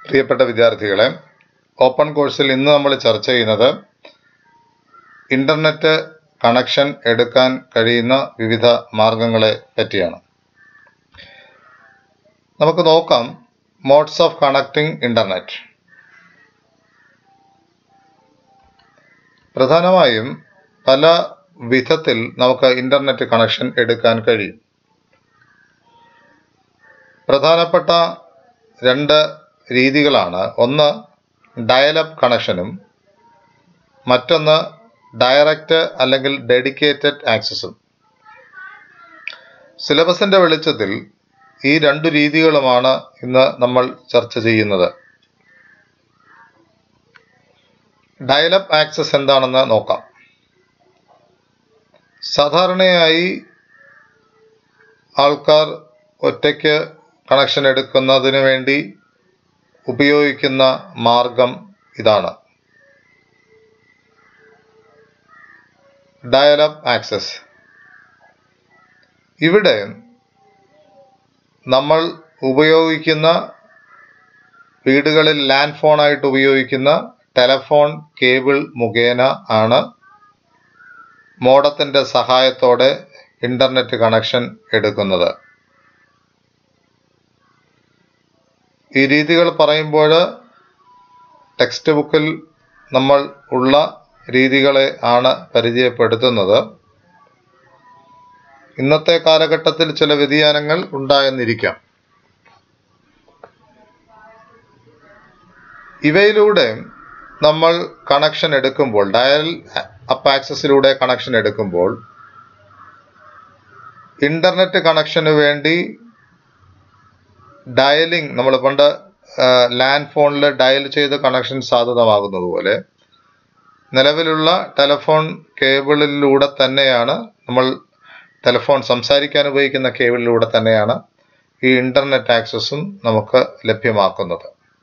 പ്രിയപ്പെട്ട വിദ്യാർത്ഥികളെ ഓപ്പൺ കോഴ്സിൽ ഇന്ന് നമ്മൾ ചർച്ച ചെയ്യുന്നത് ഇന്റർനെറ്റ് കണക്ഷൻ എടുക്കാൻ കഴിയുന്ന വിവിധ മാർഗങ്ങളെ പറ്റിയാണ് നമുക്ക് നോക്കാം മോഡ്സ് ഓഫ് കണക്ടിംഗ് ഇന്റർനെറ്റ് പ്രധാനമായും പല വിധത്തിൽ നമുക്ക് ഇന്റർനെറ്റ് കണക്ഷൻ എടുക്കാൻ കഴിയും പ്രധാനപ്പെട്ട രണ്ട് രീതികളാണ് ഒന്ന് ഡയലപ്പ് കണക്ഷനും മറ്റൊന്ന് ഡയറക്റ്റ് അല്ലെങ്കിൽ ഡെഡിക്കേറ്റഡ് ആക്സസും സിലബസിന്റെ വെളിച്ചത്തിൽ ഈ രണ്ടു രീതികളുമാണ് ഇന്ന് നമ്മൾ ചർച്ച ചെയ്യുന്നത് ഡയലപ്പ് ആക്സസ് എന്താണെന്ന് നോക്കാം സാധാരണയായി ആൾക്കാർ ഒറ്റയ്ക്ക് കണക്ഷൻ എടുക്കുന്നതിന് വേണ്ടി ഉപയോഗിക്കുന്ന മാർഗം ഇതാണ് ഡയലപ്പ് ആക്സസ് ഇവിടെ നമ്മൾ ഉപയോഗിക്കുന്ന വീടുകളിൽ ലാൻഡ് ഫോണായിട്ട് ഉപയോഗിക്കുന്ന ടെലഫോൺ കേബിൾ മുഖേന ആണ് മോഡത്തിന്റെ സഹായത്തോടെ ഇന്റർനെറ്റ് കണക്ഷൻ എടുക്കുന്നത് ഈ രീതികൾ പറയുമ്പോൾ ടെക്സ്റ്റ് ബുക്കിൽ നമ്മൾ ഉള്ള രീതികളെ ആണ് പരിചയപ്പെടുത്തുന്നത് ഇന്നത്തെ കാലഘട്ടത്തിൽ ചില വ്യതിയാനങ്ങൾ ഉണ്ടായെന്നിരിക്കാം ഇവയിലൂടെ നമ്മൾ കണക്ഷൻ എടുക്കുമ്പോൾ ഡയൽ അപ്പ് ആക്സസിലൂടെ കണക്ഷൻ എടുക്കുമ്പോൾ ഇന്റർനെറ്റ് കണക്ഷന് വേണ്ടി ഡയലിംഗ് നമ്മൾ പണ്ട് ലാൻഡ് ഫോണിൽ ഡയൽ ചെയ്ത് കണക്ഷൻ സാധ്യതമാകുന്നത് പോലെ നിലവിലുള്ള ടെലഫോൺ കേബിളിലൂടെ തന്നെയാണ് നമ്മൾ ടെലഫോൺ സംസാരിക്കാൻ ഉപയോഗിക്കുന്ന കേബിളിലൂടെ തന്നെയാണ് ഈ ഇന്റർനെറ്റ് ആക്സസും നമുക്ക് ലഭ്യമാക്കുന്നത്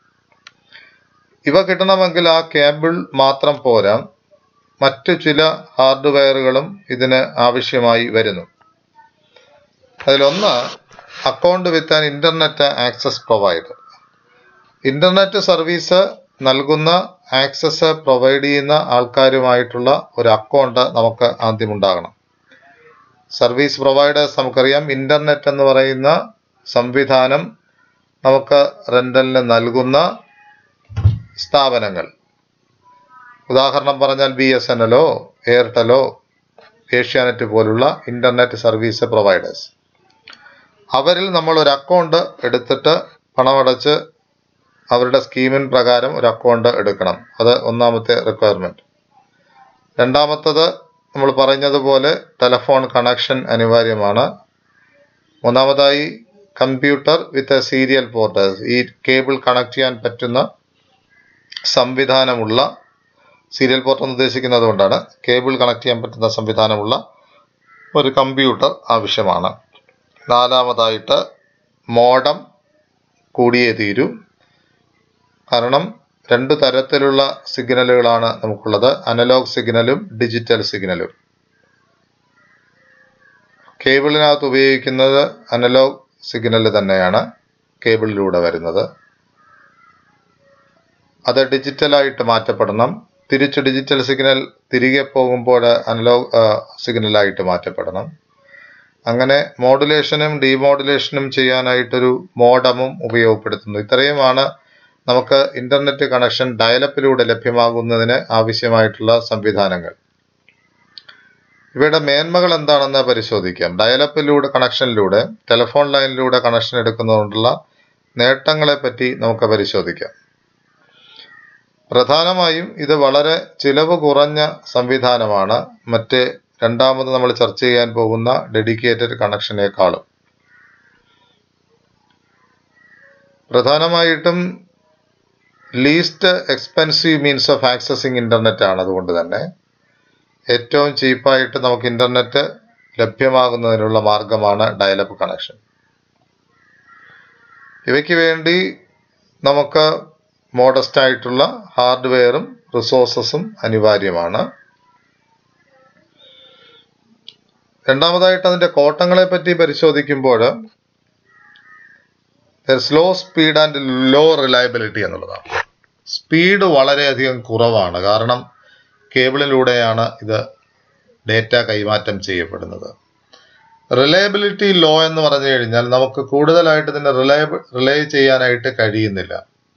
ഇവ കിട്ടണമെങ്കിൽ ആ കേബിൾ മാത്രം പോരാ മറ്റു ചില ഹാർഡ്വെയറുകളും ഇതിന് ആവശ്യമായി വരുന്നു അതിലൊന്ന് account with an internet access provider internet service നൽകുന്ന ആക്സസ് പ്രൊവൈഡ് ചെയ്യുന്ന ആൾക്കാരുമായിട്ടുള്ള ഒരു അക്കൗണ്ട് നമുക്ക് ആദ്യം ഉണ്ടാകണം സർവീസ് പ്രൊവൈഡേഴ്സ് നമുക്കറിയാം ഇന്റർനെറ്റ് എന്ന് പറയുന്ന സംവിധാനം നമുക്ക് റെന്റലിന് നൽകുന്ന സ്ഥാപനങ്ങൾ ഉദാഹരണം പറഞ്ഞാൽ ബി എസ് എൻ എല്ലോ എയർടെലോ ഏഷ്യാനെറ്റ് പോലുള്ള ഇന്റർനെറ്റ് സർവീസ് പ്രൊവൈഡേഴ്സ് അവരിൽ നമ്മൾ ഒരു അക്കൗണ്ട് എടുത്തിട്ട് പണമടച്ച് അവരുടെ സ്കീമിൻ പ്രകാരം ഒരു അക്കൗണ്ട് എടുക്കണം അത് ഒന്നാമത്തെ റിക്വയർമെന്റ് രണ്ടാമത്തത് നമ്മൾ പറഞ്ഞതുപോലെ ടെലഫോൺ കണക്ഷൻ അനിവാര്യമാണ് മൂന്നാമതായി കമ്പ്യൂട്ടർ വിത്ത് സീരിയൽ പോർട്ടേഴ്സ് ഈ കേബിൾ കണക്ട് ചെയ്യാൻ പറ്റുന്ന സംവിധാനമുള്ള സീരിയൽ പോർട്ട് എന്ന് ഉദ്ദേശിക്കുന്നത് കൊണ്ടാണ് കേബിൾ കണക്ട് ചെയ്യാൻ പറ്റുന്ന സംവിധാനമുള്ള ഒരു കമ്പ്യൂട്ടർ ആവശ്യമാണ് നാലാമതായിട്ട് മോഡം കൂടിയേ തീരൂ കാരണം രണ്ട് തരത്തിലുള്ള സിഗ്നലുകളാണ് നമുക്കുള്ളത് അനലോഗ് സിഗ്നലും ഡിജിറ്റൽ സിഗ്നലും കേബിളിനകത്ത് ഉപയോഗിക്കുന്നത് അനലോഗ് സിഗ്നൽ തന്നെയാണ് കേബിളിലൂടെ വരുന്നത് അത് ഡിജിറ്റലായിട്ട് മാറ്റപ്പെടണം തിരിച്ച് ഡിജിറ്റൽ സിഗ്നൽ തിരികെ പോകുമ്പോൾ അനലോഗ് സിഗ്നലായിട്ട് മാറ്റപ്പെടണം അങ്ങനെ മോഡുലേഷനും ഡീമോഡുലേഷനും ചെയ്യാനായിട്ടൊരു മോഡമും ഉപയോഗപ്പെടുത്തുന്നു ഇത്രയുമാണ് നമുക്ക് ഇന്റർനെറ്റ് കണക്ഷൻ ഡയലപ്പിലൂടെ ലഭ്യമാകുന്നതിന് ആവശ്യമായിട്ടുള്ള സംവിധാനങ്ങൾ ഇവയുടെ മേന്മകൾ എന്താണെന്ന് പരിശോധിക്കാം ഡയലപ്പിലൂടെ കണക്ഷനിലൂടെ ടെലിഫോൺ ലൈനിലൂടെ കണക്ഷൻ എടുക്കുന്നതുകൊണ്ടുള്ള നേട്ടങ്ങളെ പറ്റി നമുക്ക് പരിശോധിക്കാം പ്രധാനമായും ഇത് വളരെ ചിലവ് കുറഞ്ഞ സംവിധാനമാണ് മറ്റ് രണ്ടാമത് നമ്മൾ ചർച്ച ചെയ്യാൻ പോകുന്ന ഡെഡിക്കേറ്റഡ് കണക്ഷനേക്കാളും പ്രധാനമായിട്ടും least expensive means of accessing internet ആണ് അതുകൊണ്ട് തന്നെ ഏറ്റവും ചീപ്പായിട്ട് നമുക്ക് ഇന്റർനെറ്റ് ലഭ്യമാകുന്നതിനുള്ള മാർഗമാണ് ഡയലപ്പ് കണക്ഷൻ ഇവയ്ക്ക് വേണ്ടി നമുക്ക് മോഡസ്റ്റ് ആയിട്ടുള്ള ഹാർഡ്വെയറും റിസോഴ്സസും അനിവാര്യമാണ് രണ്ടാമതായിട്ട് അതിന്റെ കോട്ടങ്ങളെ പറ്റി പരിശോധിക്കുമ്പോൾ slow speed and low reliability എന്നുള്ളതാണ് സ്പീഡ് വളരെയധികം കുറവാണ് കാരണം കേബിളിലൂടെയാണ് ഇത് ഡേറ്റ കൈമാറ്റം ചെയ്യപ്പെടുന്നത് റിലയബിലിറ്റി ലോ എന്ന് പറഞ്ഞു കഴിഞ്ഞാൽ നമുക്ക് കൂടുതലായിട്ട് ഇതിനെ റിലയബിൾ റിലേ ചെയ്യാനായിട്ട് കഴിയുന്നില്ല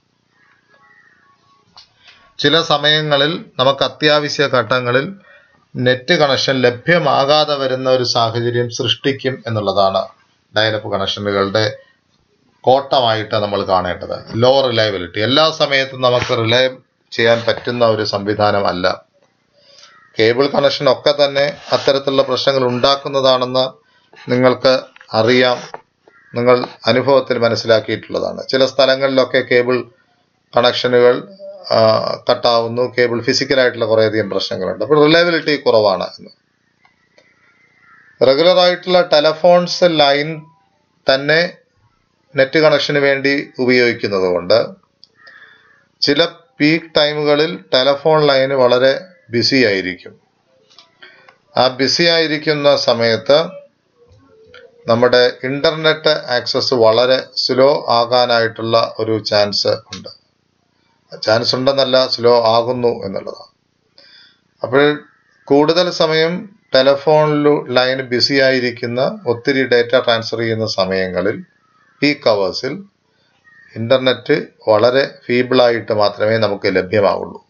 ചില സമയങ്ങളിൽ നമുക്ക് അത്യാവശ്യ ഘട്ടങ്ങളിൽ നെറ്റ് കണക്ഷൻ ലഭ്യമാകാതെ വരുന്ന ഒരു സാഹചര്യം സൃഷ്ടിക്കും എന്നുള്ളതാണ് ഡയലപ്പ് കണക്ഷനുകളുടെ കോട്ടമായിട്ട് നമ്മൾ കാണേണ്ടത് ലോ റിലയബിലിറ്റി എല്ലാ സമയത്തും നമുക്ക് റിലേ ചെയ്യാൻ പറ്റുന്ന ഒരു സംവിധാനമല്ല കേബിൾ കണക്ഷൻ ഒക്കെ തന്നെ അത്തരത്തിലുള്ള പ്രശ്നങ്ങൾ ഉണ്ടാക്കുന്നതാണെന്ന് നിങ്ങൾക്ക് അറിയാം നിങ്ങൾ അനുഭവത്തിൽ മനസ്സിലാക്കിയിട്ടുള്ളതാണ് ചില സ്ഥലങ്ങളിലൊക്കെ കേബിൾ കണക്ഷനുകൾ കട്ടാവുന്നു കേബിൾ ഫിസിക്കലായിട്ടുള്ള കുറേയധികം പ്രശ്നങ്ങളുണ്ട് അപ്പോൾ റിലയബിലിറ്റി കുറവാണ് എന്ന് റെഗുലർ ആയിട്ടുള്ള ടെലഫോൺസ് ലൈൻ തന്നെ നെറ്റ് കണക്ഷന് വേണ്ടി ഉപയോഗിക്കുന്നത് കൊണ്ട് ചില പീക്ക് ടൈമുകളിൽ ടെലഫോൺ ലൈന് വളരെ ബിസി ആയിരിക്കും ആ ബിസി ആയിരിക്കുന്ന സമയത്ത് നമ്മുടെ ഇന്റർനെറ്റ് ആക്സസ് വളരെ സ്ലോ ആകാനായിട്ടുള്ള ഒരു ചാൻസ് ഉണ്ട് ചാൻസ് ഉണ്ടെന്നല്ല സ്ലോ ആകുന്നു എന്നുള്ളതാണ് അപ്പോൾ കൂടുതൽ സമയം ടെലഫോണിലു ലൈൻ ബിസി ആയിരിക്കുന്ന ഒത്തിരി ഡേറ്റ ട്രാൻസ്ഫർ ചെയ്യുന്ന സമയങ്ങളിൽ പീക്ക് അവേഴ്സിൽ ഇന്റർനെറ്റ് വളരെ ഫീബിളായിട്ട് മാത്രമേ നമുക്ക് ലഭ്യമാവുള്ളൂ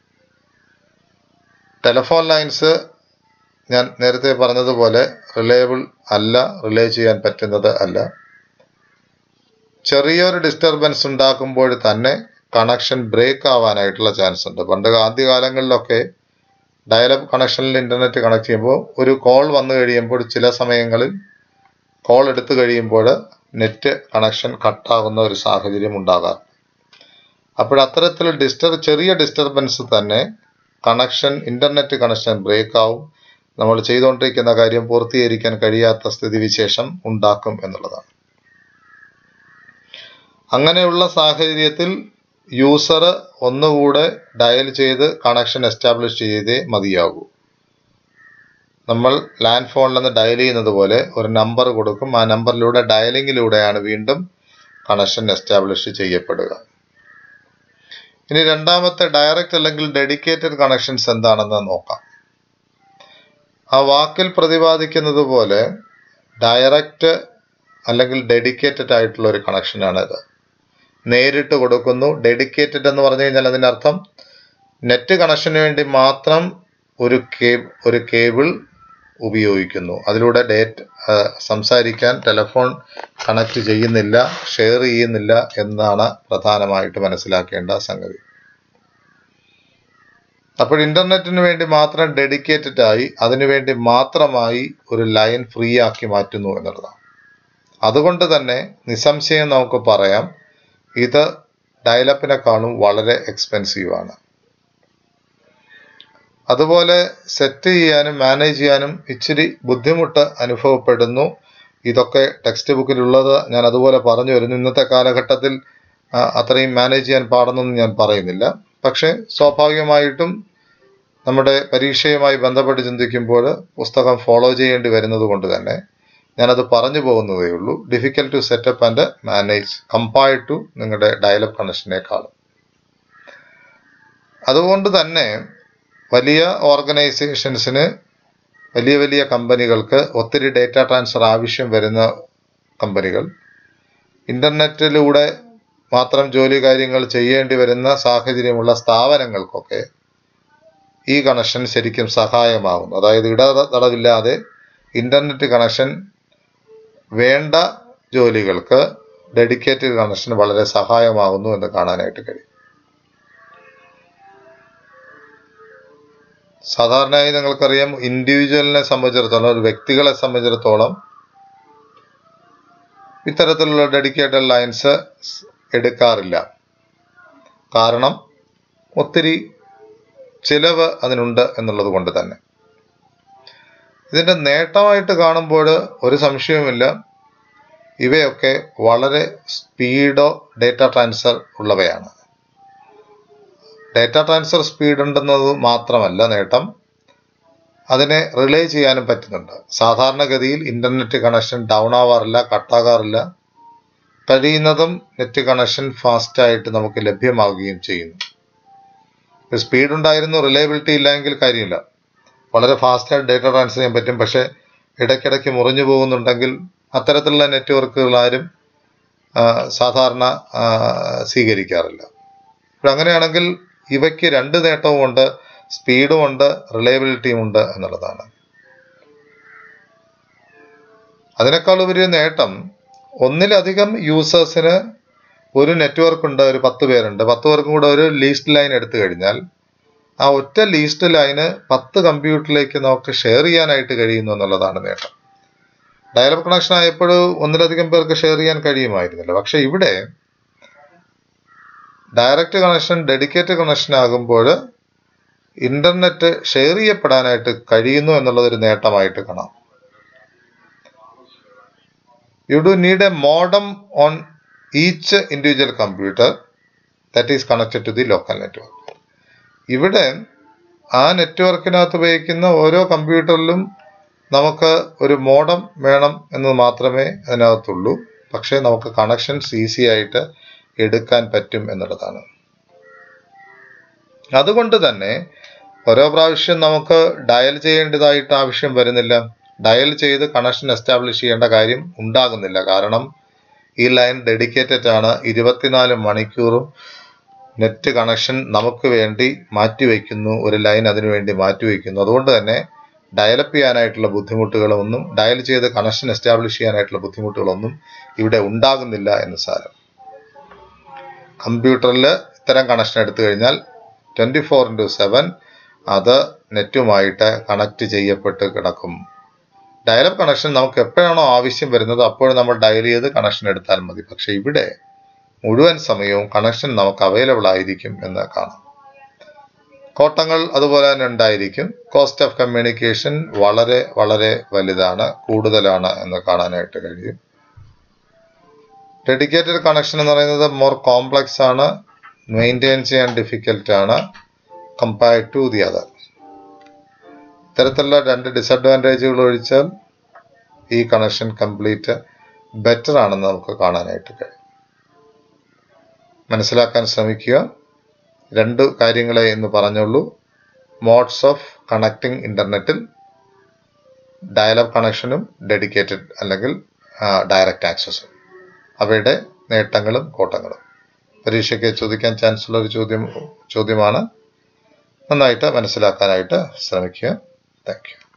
ടെലഫോൺ ലൈൻസ് ഞാൻ നേരത്തെ പറഞ്ഞതുപോലെ റിലയബിൾ അല്ല റിലേ ചെയ്യാൻ പറ്റുന്നത് അല്ല ചെറിയൊരു ഡിസ്റ്റർബൻസ് ഉണ്ടാക്കുമ്പോൾ തന്നെ കണക്ഷൻ ബ്രേക്ക് ആവാനായിട്ടുള്ള ചാൻസ് ഉണ്ട് പണ്ട് ആദ്യകാലങ്ങളിലൊക്കെ ഡയലപ്പ് കണക്ഷനിൽ ഇന്റർനെറ്റ് കണക്ട് ചെയ്യുമ്പോൾ ഒരു കോൾ വന്നു കഴിയുമ്പോൾ ചില സമയങ്ങളിൽ കോൾ എടുത്തു കഴിയുമ്പോൾ നെറ്റ് കണക്ഷൻ കട്ടാകുന്ന ഒരു സാഹചര്യം ഉണ്ടാകാം അപ്പോൾ അത്തരത്തിൽ ഡിസ്റ്റർ ചെറിയ ഡിസ്റ്റർബൻസ് തന്നെ കണക്ഷൻ ഇന്റർനെറ്റ് കണക്ഷൻ ബ്രേക്ക് ആവും നമ്മൾ ചെയ്തുകൊണ്ടിരിക്കുന്ന കാര്യം പൂർത്തീകരിക്കാൻ കഴിയാത്ത സ്ഥിതിവിശേഷം ഉണ്ടാക്കും എന്നുള്ളതാണ് അങ്ങനെയുള്ള സാഹചര്യത്തിൽ യൂസർ ഒന്നുകൂടെ ഡയൽ ചെയ്ത് കണക്ഷൻ എസ്റ്റാബ്ലിഷ് ചെയ്തേ മതിയാകൂ നമ്മൾ ലാൻഡ് ഫോണിൽ നിന്ന് ഡയൽ ചെയ്യുന്നത് പോലെ ഒരു നമ്പർ കൊടുക്കും ആ നമ്പറിലൂടെ ഡയലിങ്ങിലൂടെയാണ് വീണ്ടും കണക്ഷൻ എസ്റ്റാബ്ലിഷ് ചെയ്യപ്പെടുക ഇനി രണ്ടാമത്തെ ഡയറക്റ്റ് അല്ലെങ്കിൽ ഡെഡിക്കേറ്റഡ് കണക്ഷൻസ് എന്താണെന്ന് നോക്കാം ആ വാക്കിൽ പ്രതിപാദിക്കുന്നത് പോലെ ഡയറക്റ്റ് അല്ലെങ്കിൽ ഡെഡിക്കേറ്റഡ് ആയിട്ടുള്ള ഒരു കണക്ഷനാണ് ഇത് നേരിട്ട് കൊടുക്കുന്നു ഡെഡിക്കേറ്റഡ് എന്ന് പറഞ്ഞു കഴിഞ്ഞാൽ അതിൻ്റെ അർത്ഥം നെറ്റ് കണക്ഷന് വേണ്ടി മാത്രം ഒരു കേ ഒരു കേബിൾ ഉപയോഗിക്കുന്നു അതിലൂടെ ഡേറ്റ് സംസാരിക്കാൻ ടെലഫോൺ കണക്ട് ചെയ്യുന്നില്ല ഷെയർ ചെയ്യുന്നില്ല എന്നാണ് പ്രധാനമായിട്ട് മനസ്സിലാക്കേണ്ട സംഗതി അപ്പോൾ ഇന്റർനെറ്റിന് വേണ്ടി മാത്രം ഡെഡിക്കേറ്റഡ് ആയി അതിനുവേണ്ടി മാത്രമായി ഒരു ലൈൻ ഫ്രീ ആക്കി മാറ്റുന്നു എന്നുള്ളതാണ് അതുകൊണ്ട് തന്നെ നിസ്സംശയം നമുക്ക് പറയാം ഇത് ഡയലപ്പിനെക്കാളും വളരെ എക്സ്പെൻസീവ് ആണ് അതുപോലെ സെറ്റ് ചെയ്യാനും മാനേജ് ചെയ്യാനും ഇച്ചിരി ബുദ്ധിമുട്ട് അനുഭവപ്പെടുന്നു ഇതൊക്കെ ടെക്സ്റ്റ് ബുക്കിലുള്ളത് ഞാൻ അതുപോലെ പറഞ്ഞു വരുന്നു ഇന്നത്തെ കാലഘട്ടത്തിൽ അത്രയും മാനേജ് ചെയ്യാൻ പാടുന്നൊന്നും ഞാൻ പറയുന്നില്ല പക്ഷേ സ്വാഭാവികമായിട്ടും നമ്മുടെ പരീക്ഷയുമായി ബന്ധപ്പെട്ട് ചിന്തിക്കുമ്പോൾ പുസ്തകം ഫോളോ ചെയ്യേണ്ടി വരുന്നത് കൊണ്ട് തന്നെ ഞാനത് പറഞ്ഞു പോകുന്നതേ ഉള്ളൂ difficult to set up and manage compared to നിങ്ങളുടെ ഡയലപ്പ് കണക്ഷനേക്കാളും അതുകൊണ്ട് തന്നെ വലിയ ഓർഗനൈസേഷൻസിന് വലിയ വലിയ കമ്പനികൾക്ക് ഒത്തിരി ഡേറ്റ ട്രാൻസ്ഫർ ആവശ്യം വരുന്ന കമ്പനികൾ ഇന്റർനെറ്റിലൂടെ മാത്രം ജോലി കാര്യങ്ങൾ ചെയ്യേണ്ടി വരുന്ന സാഹചര്യമുള്ള സ്ഥാപനങ്ങൾക്കൊക്കെ ഈ കണക്ഷൻ ശരിക്കും സഹായമാകുന്നു അതായത് ഇടതടവില്ലാതെ ഇന്റർനെറ്റ് കണക്ഷൻ വേണ്ട ജോലികൾക്ക് ഡെഡിക്കേറ്റഡ് കണക്ഷൻ വളരെ സഹായമാകുന്നു എന്ന് കാണാനായിട്ട് കഴിയും സാധാരണയായി നിങ്ങൾക്കറിയാം ഇൻഡിവിജ്വലിനെ സംബന്ധിച്ചിടത്തോളം ഒരു വ്യക്തികളെ സംബന്ധിച്ചിടത്തോളം ഇത്തരത്തിലുള്ള ഡെഡിക്കേറ്റഡ് ലൈൻസ് എടുക്കാറില്ല കാരണം ഒത്തിരി ചിലവ് അതിനുണ്ട് എന്നുള്ളത് കൊണ്ട് തന്നെ ഇതിന്റെ നേട്ടമായിട്ട് കാണുമ്പോൾ ഒരു സംശയവുമില്ല ഇവയൊക്കെ വളരെ സ്പീഡോ ഡേറ്റ ട്രാൻസ്ഫർ ഉള്ളവയാണ് ഡേറ്റ ട്രാൻസ്ഫർ സ്പീഡ് ഉണ്ടെന്നത് മാത്രമല്ല നേട്ടം അതിനെ റിലേ ചെയ്യാനും പറ്റുന്നുണ്ട് സാധാരണഗതിയിൽ ഇന്റർനെറ്റ് കണക്ഷൻ ഡൗൺ ആവാറില്ല കട്ടാകാറില്ല കഴിയുന്നതും നെറ്റ് കണക്ഷൻ ഫാസ്റ്റായിട്ട് നമുക്ക് ലഭ്യമാവുകയും ചെയ്യുന്നു സ്പീഡ് ഉണ്ടായിരുന്നു റിലയബിലിറ്റി ഇല്ലെങ്കിൽ കാര്യമില്ല വളരെ ഫാസ്റ്റായിട്ട് ഡേറ്റ ട്രാൻസ്ഫർ ചെയ്യാൻ പറ്റും പക്ഷേ ഇടയ്ക്കിടയ്ക്ക് മുറിഞ്ഞു പോകുന്നുണ്ടെങ്കിൽ അത്തരത്തിലുള്ള നെറ്റ്വർക്കുകൾ ആരും ആ, സാധാരണ ആ, സ്വീകരിക്കാറില്ല അപ്പോൾ അങ്ങനെയാണെങ്കിൽ ഇവയ്ക്ക് രണ്ട് നേട്ടവും ഉണ്ട് സ്പീഡും ഉണ്ട് റിലയബിലിറ്റിയും ഉണ്ട് എന്നുള്ളതാണ് അതിനേക്കാൾ ഉപരി നേട്ടം ഒന്നിലധികം യൂസേഴ്സിന് ഒരു നെറ്റ്വർക്ക് ഉണ്ട് ഒരു പത്ത് പേരുണ്ട് പത്ത് പേർക്കും കൂടെ ഒരു ലീസ്റ്റ് ലൈൻ എടുത്തു കഴിഞ്ഞാൽ ആ ഒറ്റ ലീസ്റ്റ് ലൈന് പത്ത് കമ്പ്യൂട്ടറിലേക്ക് നമുക്ക് ഷെയർ ചെയ്യാനായിട്ട് കഴിയുന്നു എന്നുള്ളതാണ് നേട്ടം ഡയലപ്പ് കണക്ഷൻ ആയപ്പോൾ ഒന്നിലധികം പേർക്ക് ഷെയർ ചെയ്യാൻ കഴിയുമായിരുന്നില്ല പക്ഷെ ഇവിടെ ഡയറക്റ്റ് കണക്ഷൻ ഡെഡിക്കേറ്റ് കണക്ഷൻ ആകുമ്പോൾ ഇന്റർനെറ്റ് ഷെയർ ചെയ്യപ്പെടാനായിട്ട് കഴിയുന്നു എന്നുള്ളതൊരു നേട്ടമായിട്ട് കാണാം you do need a modem on each individual computer that is connected to the local network. ഇവിടെ ആ നെറ്റ്വർക്കിനകത്ത് ഉപയോഗിക്കുന്ന ഓരോ കമ്പ്യൂട്ടറിലും നമുക്ക് ഒരു മോഡം വേണം എന്ന് മാത്രമേ അതിനകത്തുള്ളൂ പക്ഷേ നമുക്ക് കണക്ഷൻസ് ഈസി ആയിട്ട് എടുക്കാൻ പറ്റും എന്നുള്ളതാണ് അതുകൊണ്ട് തന്നെ ഓരോ പ്രാവശ്യം നമുക്ക് ഡയൽ ചെയ്യേണ്ടതായിട്ട് ആവശ്യം വരുന്നില്ല ഡയൽ ചെയ്ത് കണക്ഷൻ എസ്റ്റാബ്ലിഷ് ചെയ്യേണ്ട കാര്യം ഉണ്ടാകുന്നില്ല കാരണം ഈ ലൈൻ ഡെഡിക്കേറ്റഡ് ആണ് ഇരുപത്തിനാല് മണിക്കൂറും നെറ്റ് കണക്ഷൻ നമുക്ക് വേണ്ടി മാറ്റിവെക്കുന്നു ഒരു ലൈൻ അതിനു വേണ്ടി മാറ്റിവെക്കുന്നു അതുകൊണ്ട് തന്നെ ഡയലപ്പ് ചെയ്യാനായിട്ടുള്ള ബുദ്ധിമുട്ടുകളൊന്നും ഡയൽ ചെയ്ത് കണക്ഷൻ എസ്റ്റാബ്ലിഷ് ചെയ്യാനായിട്ടുള്ള ബുദ്ധിമുട്ടുകളൊന്നും ഇവിടെ ഉണ്ടാകുന്നില്ല എന്ന് സാരം കമ്പ്യൂട്ടറിൽ ഇത്തരം കണക്ഷൻ എടുത്തു കഴിഞ്ഞാൽ ട്വൻറ്റി ഫോർ ഇൻറ്റു സെവൻ അത് നെറ്റുമായിട്ട് കണക്ട് ചെയ്യപ്പെട്ട് കിടക്കും ഡയലപ്പ് കണക്ഷൻ നമുക്ക് എപ്പോഴാണോ ആവശ്യം വരുന്നത് അപ്പോൾ നമ്മൾ ഡയൽ ചെയ്ത് കണക്ഷൻ എടുത്താൽ മതി പക്ഷെ ഇവിടെ മുഴുവൻ സമയവും കണക്ഷൻ നമുക്ക് അവൈലബിൾ ആയിരിക്കും എന്ന് കാണാം കോട്ടങ്ങൾ അതുപോലെ തന്നെ ഉണ്ടായിരിക്കും കോസ്റ്റ് ഓഫ് കമ്മ്യൂണിക്കേഷൻ വളരെ വളരെ വലുതാണ് കൂടുതലാണ് എന്ന് കാണാനായിട്ട് കഴിയും ഡെഡിക്കേറ്റഡ് കണക്ഷൻ എന്ന് പറയുന്നത് മോർ കോംപ്ലക്സ് ആണ് മെയിൻറ്റെയിൻ ചെയ്യാൻ ഡിഫിക്കൽട്ട് ആണ് കമ്പയർ ടു ദി അതർ ഇത്തരത്തിലുള്ള രണ്ട് ഡിസഡ്വാൻറ്റേജുകൾ ഒഴിച്ചാൽ ഈ കണക്ഷൻ കംപ്ലീറ്റ് ബെറ്റർ ആണെന്ന് നമുക്ക് കാണാനായിട്ട് കഴിയും മനസ്സിലാക്കാൻ ശ്രമിക്കുക രണ്ട് കാര്യങ്ങളെ എന്ന് പറഞ്ഞുള്ളൂ മോഡ്സ് ഓഫ് കണക്റ്റിംഗ് ഇന്റർനെറ്റിൽ ഡയലപ്പ് കണക്ഷനും ഡെഡിക്കേറ്റഡ് അല്ലെങ്കിൽ ഡയറക്റ്റ് ആക്സസും അവയുടെ നേട്ടങ്ങളും കോട്ടങ്ങളും പരീക്ഷയ്ക്ക് ചോദിക്കാൻ ചാൻസ് ഉള്ള ഒരു ചോദ്യം ചോദ്യമാണ് നന്നായിട്ട് മനസ്സിലാക്കാനായിട്ട് ശ്രമിക്കുക താങ്ക് യു